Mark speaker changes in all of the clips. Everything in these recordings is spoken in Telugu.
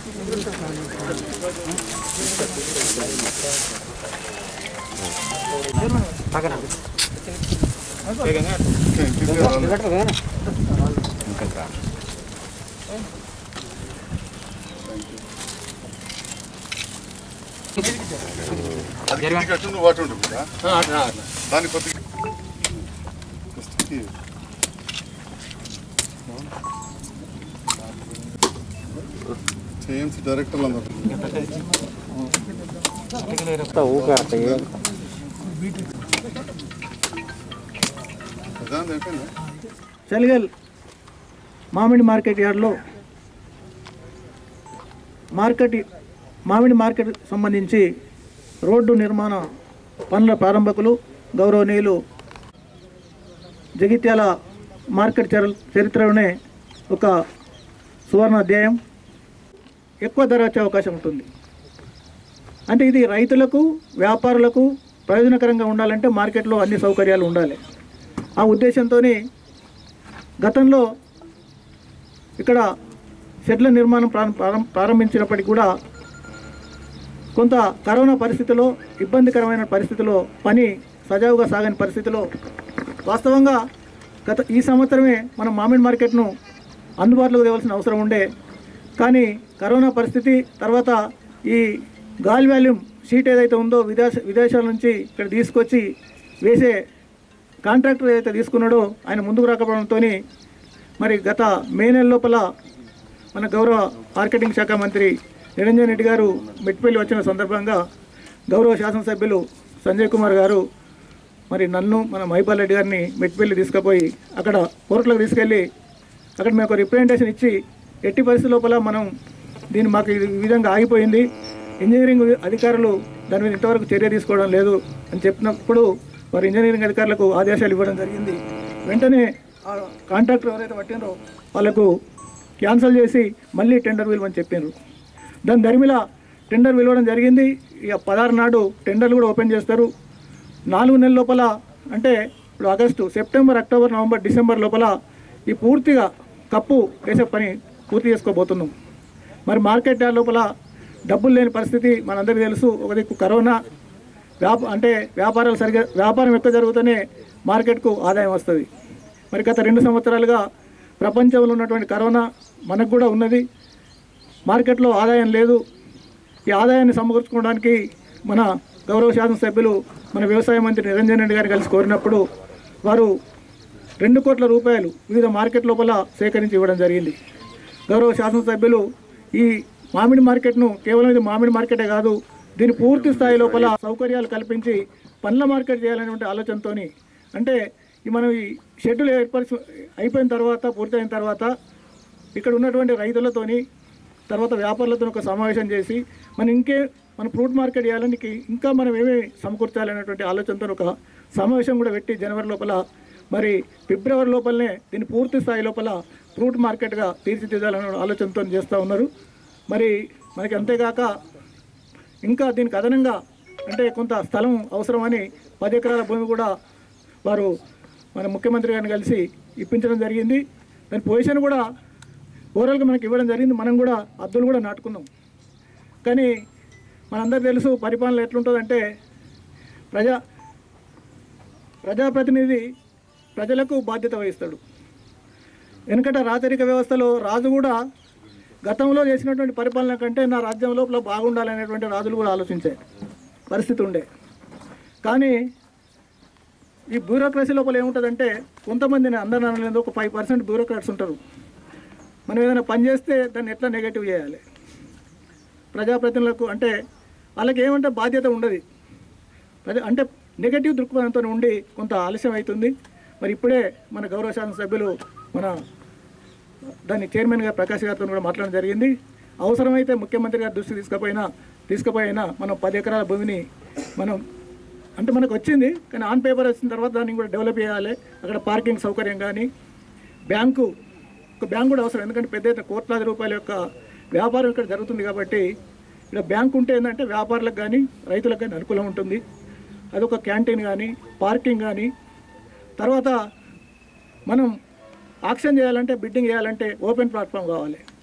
Speaker 1: అది టికెట్ నువ్వు వాటి ఉంటుంది కదా దాని కొద్దిగా చేఎంసీ డైరెక్టర్లు అందరూ ప్రధానం అయిపోయిందా
Speaker 2: చలిగల్ మామిడి మార్కెట్ యార్డ్లో మార్కెట్ మామిడి మార్కెట్ సంబంధించి రోడ్డు నిర్మాణ పనుల ప్రారంభకులు గౌరవనీయులు జగిత్యాల మార్కెట్ చర చరిత్రలోనే ఒక సువర్ణ అధ్యాయం ఎక్కువ ధర వచ్చే అవకాశం ఉంటుంది అంటే ఇది రైతులకు వ్యాపారులకు ప్రయోజనకరంగా ఉండాలంటే మార్కెట్లో అన్ని సౌకర్యాలు ఉండాలి ఆ ఉద్దేశంతో గతంలో ఇక్కడ షెడ్ల నిర్మాణం ప్రారం- ప్రారం- ప్రారంభించినప్పటికీ కూడా కొంత కరోనా పరిస్థితిలో ఇబ్బందికరమైన పరిస్థితిలో పని సజావుగా సాగని పరిస్థితిలో వాస్తవంగా గత ఈ సంవత్సరమే మనం మామిడి మార్కెట్ను అందుబాటులోకి తేవాల్సిన అవసరం ఉండే కానీ కరోనా పరిస్థితి తర్వాత ఈ గాలి వాల్యూమ్ షీట్ ఏదైతే ఉందో విదేశ విదేశాల నుంచి ఇక్కడ తీసుకొచ్చి వేసే కాంట్రాక్టర్ ఏదైతే తీసుకున్నాడో ఆయన ముందుకు రాకపోవడంతో మరి గత మే నెల లోపల మన గౌరవ మార్కెటింగ్ శాఖ మంత్రి నిరంజన్ రెడ్డి గారు మెట్పల్లి వచ్చిన సందర్భంగా గౌరవ శాసనసభ్యులు సంజయ్ కుమార్ గారు మరి నన్ను మన మైపాల్ రెడ్డి గారిని మెట్పల్లి తీసుకుపోయి అక్కడ కోర్టులకు తీసుకెళ్ళి అక్కడ మేము ఒక రిప్రజెంటేషన్ ఇచ్చి ఎట్టి పరిస్థితి లోపల మనం దీన్ని మాకు ఈ విధంగా ఆగిపోయింది ఇంజనీరింగ్ అధికారులు దాని మీద ఇంతవరకు చర్య తీసుకోవడం లేదు అని చెప్పినప్పుడు వారు ఇంజనీరింగ్ అధికారులకు ఆదేశాలు ఇవ్వడం జరిగింది వెంటనే ఆ కాంట్రాక్టర్ ఎవరైతే పట్టినారో వాళ్ళకు క్యాన్సిల్ చేసి మళ్ళీ టెండర్ పిలవని చెప్పారు దాని ధర్మిల టెండర్ పిలవడం జరిగింది ఇక పదహారు నాడు టెండర్లు కూడా ఓపెన్ చేస్తారు నాలుగు నెలల లోపల అంటే ఇప్పుడు August September October November December లోపల ఈ పూర్తిగా కప్పు వేసే పని పూర్తి చేసుకోబోతున్నాం మరి మార్కెట్ యార్డ్ లోపల డబ్బులు లేని పరిస్థితి మనందరికీ తెలుసు ఒక దిక్కు కరోనా వ్యాప అంటే వ్యాపారాలు సరిగా వ్యాపారం ఎక్కువ జరుగుతూనే మార్కెట్కు ఆదాయం వస్తుంది మరి గత రెండు సంవత్సరాలుగా ప్రపంచంలో ఉన్నటువంటి కరోనా మనకు కూడా ఉన్నది మార్కెట్లో ఆదాయం లేదు ఈ ఆదాయాన్ని సమకూర్చుకోవడానికి మన గౌరవ శాసనసభ్యులు మన వ్యవసాయ మంత్రి నిరంజన్ రెడ్డి గారు కలిసి కోరినప్పుడు వారు రెండు కోట్ల రూపాయలు వివిధ మార్కెట్ లోపల సేకరించి ఇవ్వడం జరిగింది గౌరవ శాసనసభ్యులు ఈ మామిడి మార్కెట్ను కేవలం ఇది మామిడి మార్కెటే కాదు దీని పూర్తి స్థాయి లోపల సౌకర్యాలు కల్పించి పండ్ల మార్కెట్ చేయాలనేటువంటి ఆలోచనతోని అంటే ఈ మనం ఈ షెడ్యూల్ ఏర్పరిచి అయిపోయిన తర్వాత పూర్తయిన తర్వాత ఇక్కడ ఉన్నటువంటి రైతులతోని తర్వాత వ్యాపారులతో ఒక సమావేశం చేసి మనం ఇంకే మన ఫ్రూట్ మార్కెట్ చేయాలని ఇంకా మనం ఏమేమి సమకూర్చాలనేటువంటి ఆలోచనతో ఒక సమావేశం కూడా పెట్టి జనవరి లోపల మరి ఫిబ్రవరి లోపలనే దీన్ని పూర్తి స్థాయి లోపల ఫ్రూట్ మార్కెట్గా తీర్చిదిద్దాలనే ఆలోచనతో చేస్తూ ఉన్నారు మరి మనకి అంతేగాక ఇంకా దీనికి అదనంగా అంటే కొంత స్థలం అవసరమని పది ఎకరాల భూమి కూడా వారు మన ముఖ్యమంత్రి గారిని కలిసి ఇప్పించడం జరిగింది దాని పొజిషన్ కూడా ఓవరాల్గా మనకి ఇవ్వడం జరిగింది మనం కూడా అద్దులు కూడా నాటుకున్నాం కానీ మనందరూ తెలుసు పరిపాలన ఎట్లుంటుందంటే ప్రజా ప్రజాప్రతినిధి ప్రజలకు బాధ్యత వహిస్తాడు వెనుకట రాచరిక వ్యవస్థలో రాజు కూడా గతంలో చేసినటువంటి పరిపాలన కంటే నా రాజ్యం లోపల బాగుండాలనేటువంటి రాజులు కూడా ఆలోచించే పరిస్థితి ఉండే కానీ ఈ బ్యూరోక్రసీ లోపల ఏముంటుందంటే కొంతమందిని అందరూ అనలేదు ఒక ఫైవ్ పర్సెంట్ బ్యూరోక్రాట్స్ ఉంటారు మనం ఏదైనా పని చేస్తే దాన్ని ఎట్లా నెగటివ్ చేయాలి ప్రజాప్రతినిధులకు అంటే వాళ్ళకి ఏమంటే బాధ్యత ఉండదు ప్రజా అంటే నెగటివ్ దృక్పథంతో ఉండి కొంత ఆలస్యం అవుతుంది మరి ఇప్పుడే మన గౌరవ శాసన సభ్యులు మన దాని చైర్మన్గా ప్రకాష్ గారితో కూడా మాట్లాడడం జరిగింది అవసరమైతే ముఖ్యమంత్రి గారి దృష్టికి తీసుకుపోయినా తీసుకుపోయినా మనం పది ఎకరాల భూమిని మనం అంటే మనకు వచ్చింది కానీ ఆన్ పేపర్ వచ్చిన తర్వాత దాన్ని కూడా డెవలప్ చేయాలి అక్కడ పార్కింగ్ సౌకర్యం కానీ బ్యాంకు ఒక బ్యాంకు కూడా అవసరం ఎందుకంటే పెద్ద ఎత్తున కోట్లాది రూపాయల యొక్క వ్యాపారం ఇక్కడ జరుగుతుంది కాబట్టి ఇక్కడ బ్యాంకు ఉంటే ఏంటంటే వ్యాపారులకు కానీ రైతులకు కానీ అనుకూలం ఉంటుంది అదొక క్యాంటీన్ కానీ పార్కింగ్ కానీ తర్వాత మనం ఆక్షన్ చేయాలంటే బిడ్డింగ్ చేయాలంటే ఓపెన్ ప్లాట్ఫామ్ కావాలి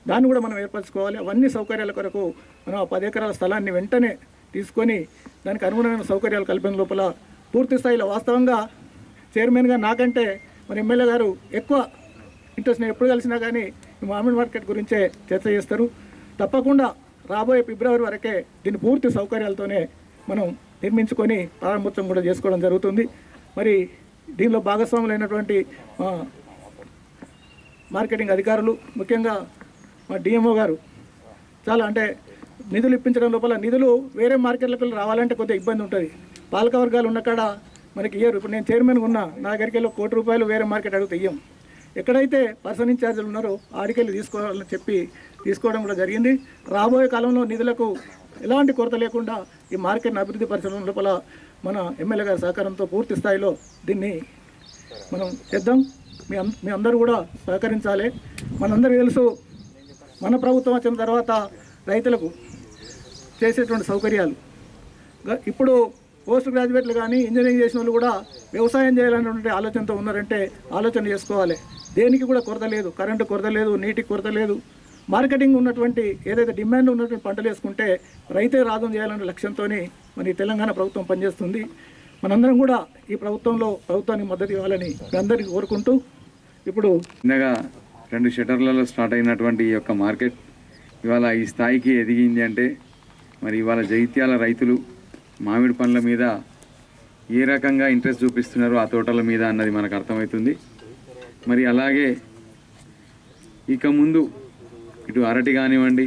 Speaker 2: దాన్ని కూడా మనం ఏర్పరచుకోవాలి అవన్నీ సౌకర్యాల కొరకు మనం ఆ పది ఎకరాల స్థలాన్ని వెంటనే తీసుకొని దానికి అనుగుణమైన సౌకర్యాలు కల్పన లోపల పూర్తి స్థాయిలో వాస్తవంగా చైర్మన్గా నాకంటే మన ఎమ్మెల్యే గారు ఎక్కువ ఇంట్రెస్ట్ నేను ఎప్పుడు కలిసినా కానీ ఈ మామిడి మార్కెట్ గురించే చర్చ చేస్తారు తప్పకుండా రాబోయే ఫిబ్రవరి వరకే దీని పూర్తి సౌకర్యాలతోనే మనం నిర్మించుకొని ప్రారంభోత్సవం కూడా చేసుకోవడం జరుగుతుంది మరి దీనిలో భాగస్వాములైనటువంటి మా మార్కెటింగ్ అధికారులు ముఖ్యంగా మా డిఎంఓ గారు చాలా అంటే నిధులు ఇప్పించడం లోపల నిధులు వేరే మార్కెట్లకు రావాలంటే కొద్దిగా ఇబ్బంది ఉంటుంది పాలక వర్గాలు ఉన్న కాడ మనకి ఇయ్యరు ఇప్పుడు నేను చైర్మన్ ఉన్నా నా దగ్గరికి వెళ్ళి ఒక కోటి రూపాయలు వేరే మార్కెట్ అడిగితే ఇయ్యం ఎక్కడైతే పర్సన్ ఇన్ఛార్జీలు ఉన్నారో ఆడికెళ్ళి తీసుకోవాలని చెప్పి తీసుకోవడం కూడా జరిగింది రాబోయే కాలంలో నిధులకు ఎలాంటి కొరత లేకుండా ఈ మార్కెట్ని అభివృద్ధి పరచడం లోపల మన ఎమ్మెల్యే గారి సహకారంతో పూర్తి స్థాయిలో దీన్ని మనం చేద్దాం మీ అం మీ అందరూ కూడా సహకరించాలి మనందరికీ తెలుసు మన ప్రభుత్వం వచ్చిన తర్వాత రైతులకు చేసేటువంటి సౌకర్యాలు గ- ఇప్పుడు పోస్ట్ గ్రాడ్యుయేట్లు కానీ ఇంజనీరింగ్ చేసిన వాళ్ళు కూడా వ్యవసాయం చేయాలనేటువంటి ఆలోచనతో ఉన్నారంటే ఆలోచన చేసుకోవాలి దేనికి కూడా కొరత లేదు కరెంటు కొరత లేదు నీటికి కొరత లేదు మార్కెటింగ్ ఉన్నటువంటి ఏదైతే డిమాండ్ ఉన్నటువంటి పంటలు వేసుకుంటే రైతే రాజం చేయాలనే లక్ష్యంతో మరి తెలంగాణ ప్రభుత్వం పనిచేస్తుంది మనందరం కూడా ఈ ప్రభుత్వంలో ప్రభుత్వానికి మద్దతు ఇవ్వాలని మీ అందరికీ కోరుకుంటూ ఇప్పుడు
Speaker 3: చిన్నగా రెండు షటర్లలో స్టార్ట్ అయినటువంటి ఈ యొక్క మార్కెట్ ఇవాళ ఈ స్థాయికి ఎదిగింది అంటే మరి ఇవాళ జైత్యాల రైతులు మామిడి పండ్ల మీద ఏ రకంగా ఇంట్రెస్ట్ చూపిస్తున్నారు ఆ తోటల మీద అన్నది మనకు అర్థమవుతుంది మరి అలాగే ఇక ముందు ఇటు అరటి కానివ్వండి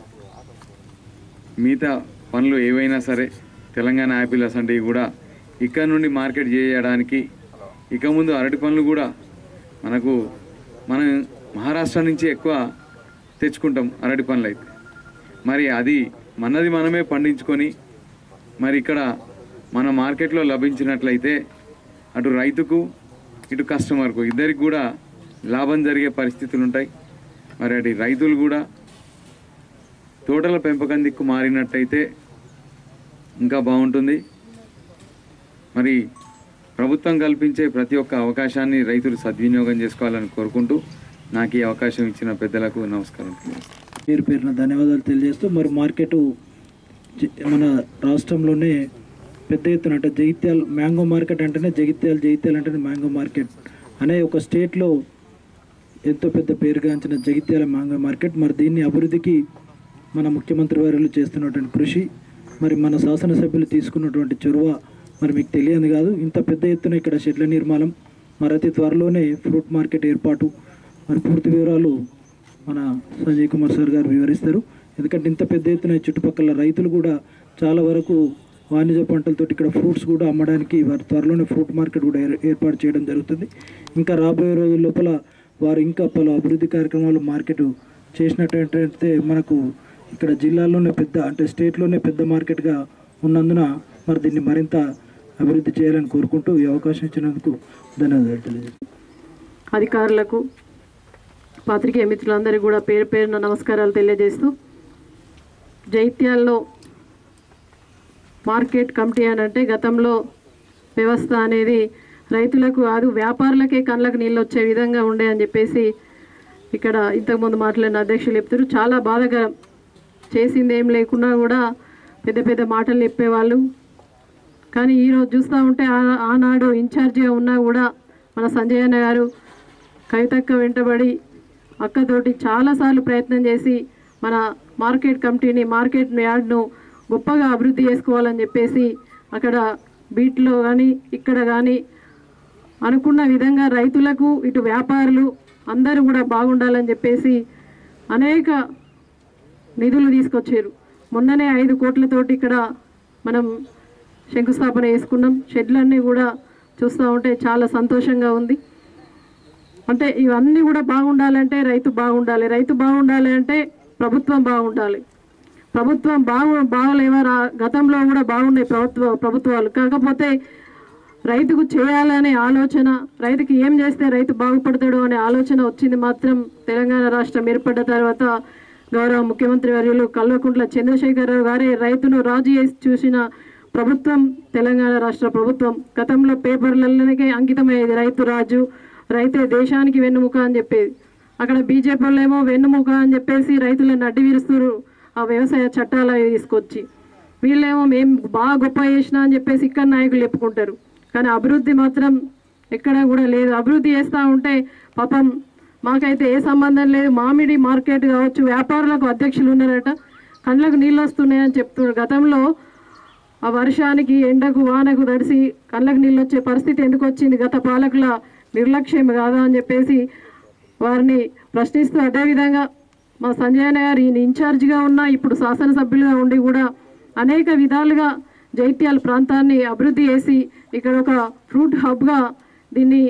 Speaker 3: మిగతా పనులు ఏవైనా సరే తెలంగాణ యాపిల్ అసంటివి కూడా ఇక్కడ నుండి మార్కెట్ చేయడానికి ఇక ముందు అరటి పనులు కూడా మనకు మనం మహారాష్ట్ర నుంచి ఎక్కువ తెచ్చుకుంటాం అరటి పనులు అయితే మరి అది మనది మనమే పండించుకొని మరి ఇక్కడ మన మార్కెట్లో లభించినట్లయితే అటు రైతుకు ఇటు కస్టమర్కు ఇద్దరికి కూడా లాభం జరిగే పరిస్థితులు ఉంటాయి మరి అటు రైతులు కూడా తోటల పెంపకం దిక్కు మారినట్టయితే ఇంకా బాగుంటుంది మరి ప్రభుత్వం కల్పించే ప్రతి ఒక్క అవకాశాన్ని రైతులు సద్వినియోగం చేసుకోవాలని కోరుకుంటూ నాకు ఈ అవకాశం ఇచ్చిన పెద్దలకు నమస్కారం
Speaker 4: పేరు పేరున ధన్యవాదాలు తెలియజేస్తూ మరి మార్కెట్ జ- మన రాష్ట్రంలోనే పెద్ద ఎత్తున అంటే జగిత్యాల మ్యాంగో మార్కెట్ అంటేనే జగిత్యాల జగిత్యాల అంటేనే మ్యాంగో మార్కెట్ అనే ఒక స్టేట్లో ఎంతో పెద్ద పేరుగాంచిన జగిత్యాల మ్యాంగో మార్కెట్ మరి దీన్ని అభివృద్ధికి మన ముఖ్యమంత్రి వారు చేస్తున్నటువంటి కృషి మరి మన శాసనసభ్యులు తీసుకున్నటువంటి చొరవ మరి మీకు తెలియదు కాదు ఇంత పెద్ద ఎత్తున ఇక్కడ షెడ్ల నిర్మాణం మరి అతి త్వరలోనే ఫ్రూట్ మార్కెట్ ఏర్పాటు మరి పూర్తి వివరాలు మన సంజయ్ కుమార్ సార్ గారు వివరిస్తారు ఎందుకంటే ఇంత పెద్ద ఎత్తున ఈ చుట్టుపక్కల రైతులు కూడా చాలా వరకు వాణిజ్య పంటలతో ఇక్కడ ఫ్రూట్స్ కూడా అమ్మడానికి వారు త్వరలోనే ఫ్రూట్ మార్కెట్ కూడా ఏర్- ఏర్పాటు చేయడం జరుగుతుంది ఇంకా రాబోయే రోజుల లోపల వారు ఇంకా పలు అభివృద్ధి కార్యక్రమాలు మార్కెట్ చేసినట్టయితే మనకు ఇక్కడ జిల్లాలోనే పెద్ద అంటే స్టేట్లోనే పెద్ద మార్కెట్గా ఉన్నందున మరి దీన్ని మరింత అభివృద్ధి చేయాలని కోరుకుంటూ ఈ అవకాశం ఇచ్చినందుకు ధన్యవాదాలు తెలియజేస్తాను
Speaker 5: అధికారులకు పాత్రికేయ మిత్రులందరికీ కూడా పేరు పేరున నమస్కారాలు తెలియజేస్తూ జైత్యాల్లో మార్కెట్ కమిటీ అని అంటే గతంలో వ్యవస్థ అనేది రైతులకు కాదు వ్యాపారులకే కళ్ళకు నీళ్ళు వచ్చే విధంగా ఉండే అని చెప్పేసి ఇక్కడ ఇంతకుముందు మాట్లాడిన అధ్యక్షులు చెప్తారు చాలా బాధకరం చేసింది ఏం లేకున్నా కూడా పెద్ద పెద్ద మాటలు చెప్పేవాళ్ళు కానీ ఈరోజు చూస్తూ ఉంటే ఆ- ఆనాడు ఇన్ఛార్జిగా ఉన్నా కూడా మన సంజయ్ అన్న గారు కవితక్క వెంటబడి అక్కతోటి చాలాసార్లు ప్రయత్నం చేసి మన మార్కెట్ కమిటీని మార్కెట్ యార్డ్ను గొప్పగా అభివృద్ధి చేసుకోవాలని చెప్పేసి అక్కడ బీట్లో కానీ ఇక్కడ కానీ అనుకున్న విధంగా రైతులకు ఇటు వ్యాపారులు అందరూ కూడా బాగుండాలని చెప్పేసి అనేక నిధులు తీసుకొచ్చారు మొన్ననే ఐదు కోట్లతోటి ఇక్కడ మనం శంకుస్థాపన చేసుకున్నాం షెడ్లన్నీ కూడా చూస్తూ ఉంటే చాలా సంతోషంగా ఉంది అంటే ఇవన్నీ కూడా బాగుండాలంటే రైతు బాగుండాలి రైతు బాగుండాలి అంటే ప్రభుత్వం బాగుండాలి ప్రభుత్వం బాగు బాగలేవా రా- గతంలో కూడా బాగున్నాయి ప్రభుత్వ ప్రభుత్వాలు కాకపోతే రైతుకు చేయాలనే ఆలోచన రైతుకి ఏం చేస్తే రైతు బాగుపడతాడు అనే ఆలోచన వచ్చింది మాత్రం తెలంగాణ రాష్ట్రం ఏర్పడ్డ తర్వాత గౌరవ ముఖ్యమంత్రి వర్యులు కల్వకుంట్ల చంద్రశేఖరరావు గారే రైతును రాజు చేసి చూసిన ప్రభుత్వం తెలంగాణ రాష్ట్ర ప్రభుత్వం గతంలో పేపర్లలోనే అంకితమయ్యేది రైతు రాజు రైతే దేశానికి వెన్నుముక అని చెప్పేది అక్కడ బీజేపీ వాళ్ళేమో వెన్నుముక అని చెప్పేసి రైతులను అడ్డి విరుస్తున్నారు ఆ వ్యవసాయ చట్టాలు అవి తీసుకొచ్చి వీళ్ళేమో మేము బాగా గొప్ప చేసినా అని చెప్పేసి ఇక్కడ నాయకులు చెప్పుకుంటారు కానీ అభివృద్ధి మాత్రం ఎక్కడ కూడా లేదు అభివృద్ధి చేస్తూ ఉంటే పాపం మాకైతే ఏ సంబంధం లేదు మామిడి మార్కెట్ కావచ్చు వ్యాపారులకు అధ్యక్షులు ఉన్నారట కళ్ళకు నీళ్ళు వస్తున్నాయని చెప్తున్నారు గతంలో ఆ వర్షానికి ఎండకు వానకు తడిసి కళ్ళకు నీళ్ళు వచ్చే పరిస్థితి ఎందుకు వచ్చింది గత పాలకుల నిర్లక్ష్యం కాదా అని చెప్పేసి వారిని ప్రశ్నిస్తూ అదేవిధంగా మా సంజయ్ అన్న గారు ఈయన ఇన్ఛార్జిగా ఉన్న ఇప్పుడు శాసనసభ్యులుగా ఉండి కూడా అనేక విధాలుగా జైత్యాల ప్రాంతాన్ని అభివృద్ధి చేసి ఇక్కడ ఒక ఫ్రూట్ హబ్గా దీన్ని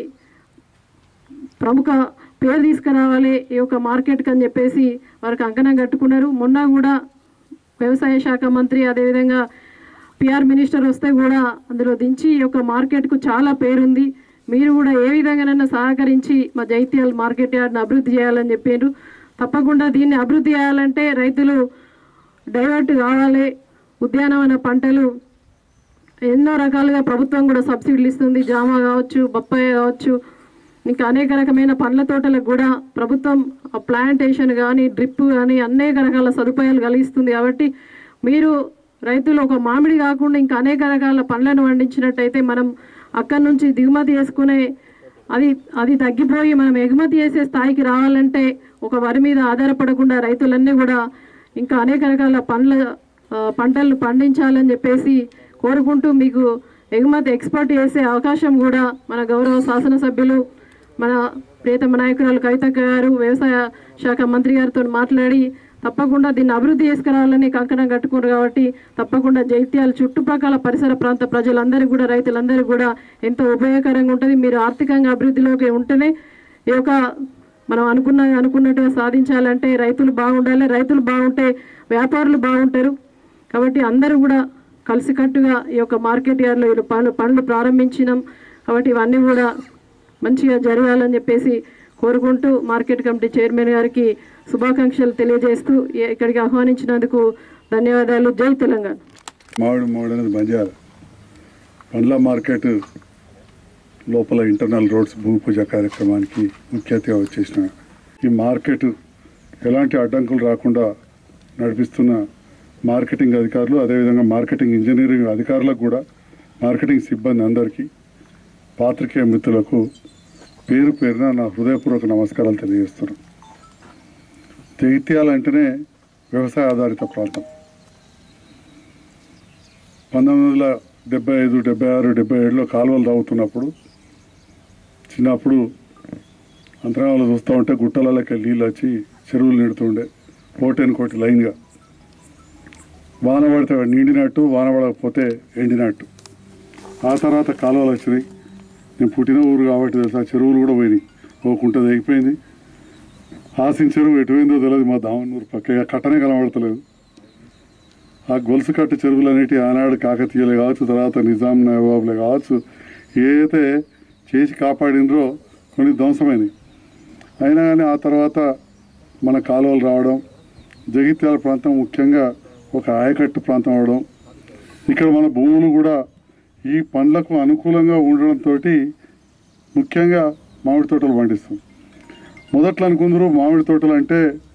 Speaker 5: ప్రముఖ పేరు తీసుకురావాలి ఈ యొక్క మార్కెట్కి అని చెప్పేసి వారికి అంకణం కట్టుకున్నారు మొన్న కూడా వ్యవసాయ శాఖ మంత్రి అదేవిధంగా పిఆర్ మినిస్టర్ వస్తే కూడా అందులో దించి ఈ యొక్క మార్కెట్కు చాలా పేరుంది మీరు కూడా ఏ విధంగానైనా సహకరించి మా జైత్యాల మార్కెట్ యార్డ్ని అభివృద్ధి చేయాలని చెప్పారు తప్పకుండా దీన్ని అభివృద్ధి చేయాలంటే రైతులు డైవర్ట్ కావాలి ఉద్యానవన పంటలు ఎన్నో రకాలుగా ప్రభుత్వం కూడా సబ్సిడీలు ఇస్తుంది జామ కావచ్చు బొప్పాయి కావచ్చు ఇంకా అనేక రకమైన పండ్ల తోటలకు కూడా ప్రభుత్వం ప్లాంటేషన్ కానీ డ్రిప్ కానీ అనేక రకాల సదుపాయాలు కలిగిస్తుంది కాబట్టి మీరు రైతులు ఒక మామిడి కాకుండా ఇంకా అనేక రకాల పండ్లను పండించినట్టయితే మనం అక్కడి నుంచి దిగుమతి చేసుకునే అది అది తగ్గిపోయి మనం ఎగుమతి చేసే స్థాయికి రావాలంటే ఒక వరి మీద ఆధారపడకుండా రైతులన్నీ కూడా ఇంకా అనేక రకాల పండ్ల ఆ, పంటలను పండించాలని చెప్పేసి కోరుకుంటూ మీకు ఎగుమతి ఎక్స్పోర్ట్ చేసే అవకాశం కూడా మన గౌరవ శాసనసభ్యులు మన ప్రియతమ నాయకురాలు కవితక్క గారు వ్యవసాయ శాఖ మంత్రి గారితో మాట్లాడి తప్పకుండా దీన్ని అభివృద్ధి చేసుకురావాలని కంకణం కట్టుకున్నారు కాబట్టి తప్పకుండా జైత్యాల చుట్టుపక్కల పరిసర ప్రాంత ప్రజలందరికీ కూడా రైతులందరికీ కూడా ఎంతో ఉపయోగకరంగా ఉంటుంది మీరు ఆర్థికంగా అభివృద్ధిలోకి ఉంటేనే ఈ యొక్క మనం అనుకున్న అనుకున్నట్టుగా సాధించాలంటే రైతులు బాగుండాలి రైతులు బాగుంటే వ్యాపారులు బాగుంటారు కాబట్టి అందరూ కూడా కలిసికట్టుగా ఈ యొక్క మార్కెట్ యార్డ్లో ఈ పనులు పనులు ప్రారంభించినాం కాబట్టి ఇవన్నీ కూడా మంచిగా జరగాలని చెప్పేసి కోరుకుంటూ మార్కెట్ కమిటీ చైర్మన్ గారికి శుభాకాంక్షలు తెలియజేస్తూ ఈ- ఇక్కడికి ఆహ్వానించినందుకు ధన్యవాదాలు జై తెలంగాణ
Speaker 1: మామిడి మామిడి అనేది బంద్ చేయాలి పండ్ల మార్కెట్ లోపల ఇంటర్నల్ రోడ్స్ భూమి పూజ కార్యక్రమానికి ముఖ్య అతిథిగా వచ్చేసిన ఈ మార్కెట్ ఎలాంటి అడ్డంకులు రాకుండా నడిపిస్తున్న మార్కెటింగ్ అధికారులు అదేవిధంగా మార్కెటింగ్ ఇంజనీరింగ్ అధికారులకు కూడా మార్కెటింగ్ సిబ్బంది అందరికీ పాత్రికేయ మిత్రులకు పేరు పేరున నా హృదయపూర్వక నమస్కారాలు తెలియజేస్తున్నాను జగిత్యాల అంటేనే వ్యవసాయ ఆధారిత ప్రాంతం పంతొమ్మిది వందల డెబ్బై ఐదు డెబ్బై ఆరు డెబ్బై ఏడులో కాలువలు తాగుతున్నప్పుడు చిన్నప్పుడు అంతరాలు చూస్తూ ఉంటే గుట్టలకి నీళ్ళు వచ్చి చెరువులు నిడుతుండే కోటెన్ కోటి లైన్గా వాన పడితే నిండినట్టు వాన పడకపోతే ఎండినట్టు ఆ తర్వాత కాలువలు వచ్చినాయి నేను పుట్టిన ఊరు కాబట్టి తెలుసా చెరువులు కూడా పోయినాయి ఓ కుంట తెగిపోయింది హాసిన చెరువు ఎటు పోయిందో తెలియదు మా దామనూరు పక్కగా కట్టనే కనబడతలేదు ఆ గొలుసు కట్ట చెరువులు అనేటి ఆనాడు కాకతీయులే కావచ్చు తర్వాత నిజాం నవాబులే కావచ్చు ఏదైతే చేసి కాపాడినరో కొన్ని ధ్వంసమైనవి అయినా కానీ ఆ తర్వాత మన కాలువలు రావడం జగిత్యాల ప్రాంతం ముఖ్యంగా ఒక ఆయకట్టు ప్రాంతం అవడం ఇక్కడ మన భూములు కూడా ఈ పండ్లకు అనుకూలంగా ఉండడంతో ముఖ్యంగా మామిడి తోటలు పండిస్తాం మొదట్లో అనుకుందరు మామిడి తోటలు అంటే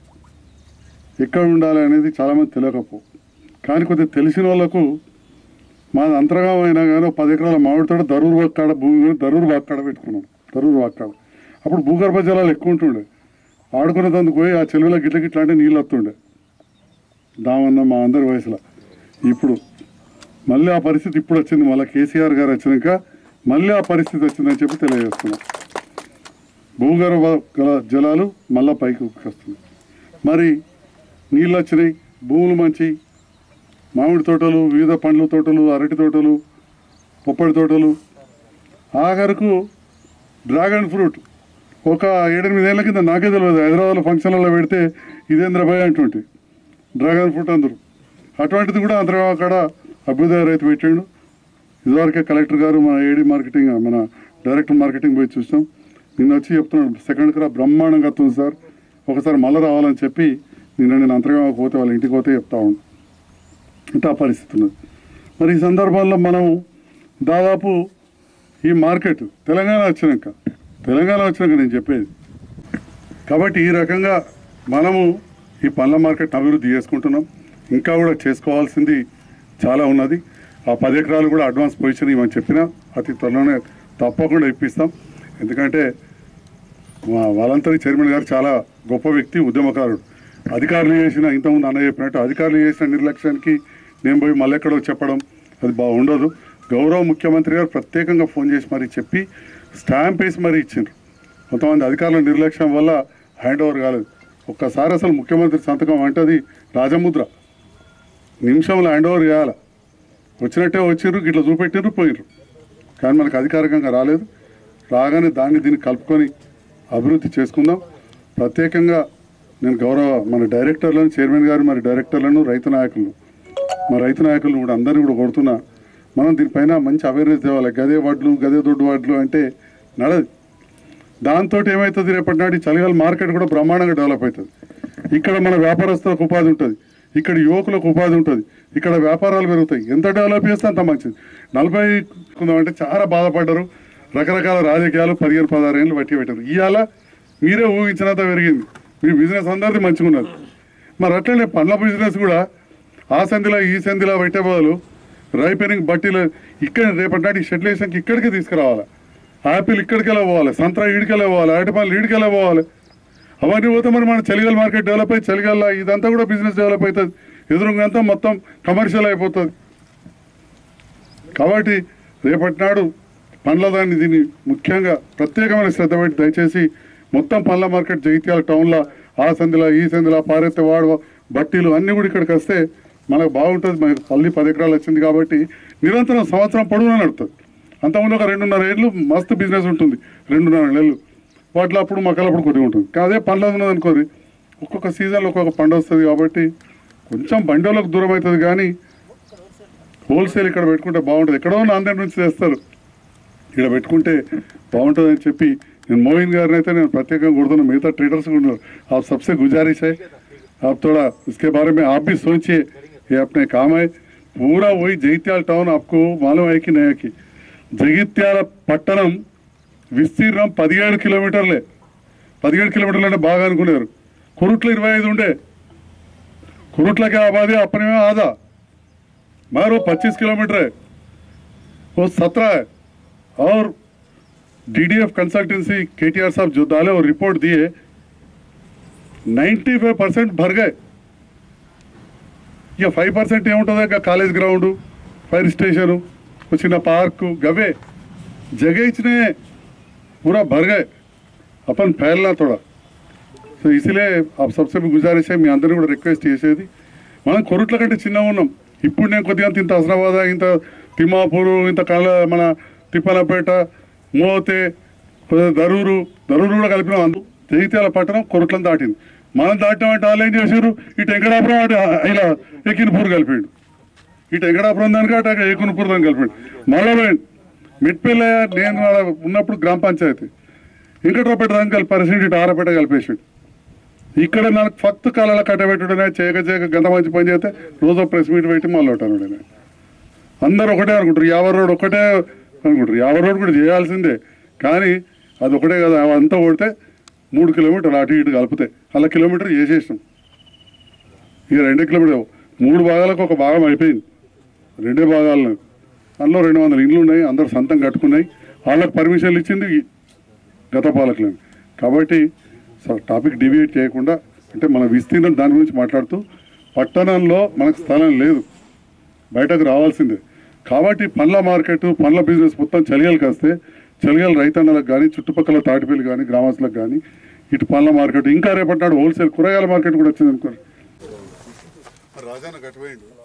Speaker 1: ఎక్కడ ఉండాలి అనేది చాలామంది తెలియకపో కానీ కొద్దిగా తెలిసిన వాళ్ళకు మాది అంతర్గాం అయినా కానీ ఒక పది ఎకరాల మామిడి తోట దరూరు వాక్కాడ భూమి కూడా దరూరు వాక్కాడ పెట్టుకున్నాం దరూరు వాక్కాడ అప్పుడు భూగర్భ జలాలు ఎక్కువ ఉంటుండే ఆడుకునేందుకు పోయి ఆ చెరువులో గిట్ల గిట్ల అంటే నీళ్ళు వస్తుండే దామన్న మా అందరి వయసులో ఇప్పుడు మళ్ళీ ఆ పరిస్థితి ఇప్పుడు వచ్చింది మళ్ళీ కేసీఆర్ గారు వచ్చినాక మళ్ళీ ఆ పరిస్థితి వచ్చిందని చెప్పి తెలియజేస్తున్నాం భూగర్భ గల జలాలు మళ్ళా పైకి వస్తున్నాయి మరి నీళ్ళు వచ్చినాయి భూములు మంచి మామిడి తోటలు వివిధ పండ్ల తోటలు అరటి తోటలు పొప్పడి తోటలు ఆఖరకు డ్రాగన్ ఫ్రూట్ ఒక ఏడెనిమిదేళ్ల కింద నాకే తెలియదు హైదరాబాద్లో ఫంక్షన్లలో పెడితే ఇదేంద్ర భయ అంటుంటే డ్రాగన్ ఫ్రూట్ అందరు అటువంటిది కూడా అందరూ అక్కడ అభ్యుదయ రైతు పెట్టాడు ఇదివరకే కలెక్టర్ గారు మన ఏడీ మార్కెటింగ్ మన డైరెక్టర్ మార్కెటింగ్ పోయి చూసాం నిన్న వచ్చి చెప్తున్నాడు సెకండ్ క్రాప్ బ్రహ్మాండంగా వస్తుంది సార్ ఒకసారి మళ్ళీ రావాలని చెప్పి నిన్న నేను అంతర్గా పోతే వాళ్ళ ఇంటికి పోతే చెప్తా ఉన్నాను అంటే ఆ పరిస్థితి ఉన్నది మరి ఈ సందర్భంలో మనం దాదాపు ఈ మార్కెట్ తెలంగాణ వచ్చినాక తెలంగాణ వచ్చినాక నేను చెప్పేది కాబట్టి ఈ రకంగా మనము ఈ పండ్ల మార్కెట్ అభివృద్ధి చేసుకుంటున్నాం ఇంకా కూడా చేసుకోవాల్సింది చాలా ఉన్నది ఆ పది ఎకరాలు కూడా అడ్వాన్స్ పొజిషన్ ఇవ్వని చెప్పినా అతి త్వరలోనే తప్పకుండా ఇప్పిస్తాం ఎందుకంటే మా వాలంటరీ చైర్మన్ గారు చాలా గొప్ప వ్యక్తి ఉద్యమకారుడు అధికారులు చేసిన ఇంతకుముందు అన్న చెప్పినట్టు అధికారులు చేసిన నిర్లక్ష్యానికి నేను పోయి మళ్ళీ ఎక్కడో చెప్పడం అది బాగుండదు గౌరవ ముఖ్యమంత్రి గారు ప్రత్యేకంగా ఫోన్ చేసి మరీ చెప్పి స్టాంప్ వేసి మరీ ఇచ్చిండ్రు కొంతమంది అధికారుల నిర్లక్ష్యం వల్ల హ్యాండ్ ఓవర్ కాలేదు ఒక్కసారి అసలు ముఖ్యమంత్రి సంతకం అంటది రాజముద్ర నిమిషంలో హ్యాండ్ ఓవర్ చేయాలి వచ్చినట్టే వచ్చిర్రు ఇట్లా చూపెట్టిర్రు పోయిర్రు కానీ మనకు అధికారికంగా రాలేదు రాగానే దాన్ని దీన్ని కలుపుకొని అభివృద్ధి చేసుకుందాం ప్రత్యేకంగా నేను గౌరవ మన డైరెక్టర్లను చైర్మన్ గారు మరి డైరెక్టర్లను రైతు నాయకులను మా రైతు నాయకులను కూడా అందరినీ కూడా కొడుతున్నా మనం దీనిపైన మంచి అవేర్నెస్ తేవాలి గదే వడ్లు గదే దొడ్డు వడ్లు అంటే నడదు దాంతో ఏమవుతుంది రేపటి నాటి చలిగాల మార్కెట్ కూడా బ్రహ్మాండంగా డెవలప్ అవుతుంది ఇక్కడ మన వ్యాపారస్తులకు ఉపాధి ఉంటుంది ఇక్కడ యువకులకు ఉపాధి ఉంటుంది ఇక్కడ వ్యాపారాలు పెరుగుతాయి ఎంత డెవలప్ చేస్తే అంత మంచిది నలభై అంటే చాలా బాధపడ్డారు రకరకాల రాజకీయాలు పదిహేను పదహారు ఏళ్ళు బట్టి పెట్టారు ఇవాళ మీరే ఊహించినంత పెరిగింది మీ బిజినెస్ అందరిది మంచిగా ఉన్నది మరి అట్లనే పండ్ల బిజినెస్ కూడా ఆ సంధిలో ఈ సంధిలో పెట్టే బదులు రైపెనింగ్ బట్టీలు ఇక్కడ రేపటి నాటి షెడ్లేషన్కి ఇక్కడికి తీసుకురావాలి ఆపిల్ ఇక్కడికి వెళ్ళి పోవాలి సంత్రా ఈడికెళ్ళి పోవాలి అరటిపళ్ళు ఈడికెళ్ళి పోవాలి అవన్నీ పోతే మరి మన చలిగాల మార్కెట్ డెవలప్ అయ్యి చలిగాల ఇదంతా కూడా బిజినెస్ డెవలప్ అవుతుంది ఎదురుగంతా మొత్తం కమర్షియల్ అయిపోతుంది కాబట్టి రేపటి నాడు పండ్ల దాన్ని దీన్ని ముఖ్యంగా ప్రత్యేకమైన శ్రద్ధ పెట్టి దయచేసి మొత్తం పండ్ల మార్కెట్ జగిత్యాల టౌన్లో ఆ సందిలో ఈ సందిలో పారెత్తే వాడు బట్టీలు అన్నీ కూడా ఇక్కడికి వస్తే మనకు బాగుంటుంది మనకు పల్లి పది ఎకరాలు వచ్చింది కాబట్టి నిరంతరం సంవత్సరం పొడవునా నడుస్తుంది అంతకుముందు ఒక రెండున్నర ఏళ్ళు మస్తు బిజినెస్ ఉంటుంది రెండున్నర నెలలు వాటిలో అప్పుడు మక్కలప్పుడు కొద్దిగా ఉంటుంది కానీ అదే పండ్ల ఉన్నది అనుకోరి ఒక్కొక్క సీజన్లో ఒక్కొక్క పంట వస్తుంది కాబట్టి కొంచెం బండిలోకి దూరం అవుతుంది కానీ హోల్సేల్ ఇక్కడ పెట్టుకుంటే బాగుంటుంది ఎక్కడో నాందేడ్ నుంచి తెస్తారు ఇక్కడ పెట్టుకుంటే బాగుంటుంది అని చెప్పి నేను మోహిన్ గారిని అయితే నేను ప్రత్యేకంగా కొడుతున్నా మిగతా ట్రేडर्स కూడా ఉన్నారు आप सबसे गुजारिश है आप थोड़ा इसके बारे में आप भी सोचिए ये अपने काम है पूरा वही जगित्याल टाउन आपको मालूम है कि नहीं है कि జగిత్యాల పట్టణం విస్తీర్ణం పదిహేడు కిలోమీటర్లే పదిహేడు కిలోమీటర్లు అంటే బాగా అనుకున్నారు కురుట్లు ఇరవై ఐదు ఉండే కురుట్లకి ఆబాది अपने में आधा मगर वो पच्चीस किलोमीटर है वो सत्रह है और डीडीएफ कंसल्टेंसी केटीआर साहब जो डाले और रिपोर्ट दिए 95 परसेंट भर गए ఇక ఫైవ్ పర్సెంట్ ఏముంటుంది ఇక కాలేజ్ గ్రౌండ్ ఫైర్ స్టేషన్ చిన్న పార్కు గవే जगह इतने पूरा भर गए अपन फैलना थोड़ा సో ఇసిలే ఆ सबसे भी గుజారిష్ మీ అందరిని కూడా రిక్వెస్ట్ చేసేది మనం కొరుట్ల కంటే చిన్నగా ఉన్నాం ఇప్పుడు నేను కొద్దిగా ఇంత హసనాబాద్ ఇంత తిమ్మాపూరు ఇంత కళ్ళ మన తిప్పలపేట మోతే కొద్దిగా దరూరు దరూరు కూడా కలిపినాం అందు జగిత్యాల పట్టణం కొరుట్లను దాటింది మనం దాటినాం అంటే వాళ్ళు ఏం చేశారు ఇటు వెంకటాపురం అటు ఇలా ఎక్కినపూర్ కలిపిండు ఇటు వెంకటాపురం దానికి అటు ఏకునపూర్ దానికి కలిపిండు మళ్ళీ పోయిండు మిట్పల్లి నేను ఆడ ఉన్నప్పుడు గ్రామ పంచాయతీ వెంకట్రావుపేట దానికి కలిపి పరిస్థితి ఇటు ఆరపేట కలిపేసాడు ఇక్కడ నాకు ఫక్త్ కాలాల కట్టబెట్టుడనే చేయక చేయక గంట మంచి పని చేస్తే రోజు ప్రెస్ మీట్ పెట్టి మళ్ళీ ఉంటాను నేను అందరు ఒకటే అనుకుంటారు యావర్ రోడ్ ఒకటే అనుకుంటారు యావర్ రోడ్ కూడా చేయాల్సిందే కానీ అది ఒకటే కదా అంతా కొడితే మూడు కిలోమీటర్లు అటు ఇటు కలిపితే అలా కిలోమీటర్ చేసేసినాం ఇక రెండే కిలోమీటర్ మూడు భాగాలకు ఒక భాగం అయిపోయింది రెండే భాగాలను అందులో రెండు వందల ఇండ్లు ఉన్నాయి అందరు సొంతం కట్టుకున్నాయి వాళ్ళకి పర్మిషన్లు ఇచ్చింది ఈ గత పాలకులను కాబట్టి సో టాపిక్ డివియేట్ చేయకుండా అంటే మన విస్తీర్ణం దాని గురించి మాట్లాడుతూ పట్టణంలో మనకు స్థలం లేదు బయటకు రావాల్సిందే కాబట్టి పండ్ల మార్కెట్ పండ్ల బిజినెస్ మొత్తం చలిగలకి వస్తే చలిగల రైతన్నలకు కానీ చుట్టుపక్కల తాటిపల్లి కానీ గ్రామస్తులకు కానీ ఇటు పండ్ల మార్కెట్ ఇంకా రేపటి నాడు హోల్సేల్ కూరగాయల మార్కెట్ కూడా వచ్చింది అనుకోండి రాజాన కట్టుపోయిండు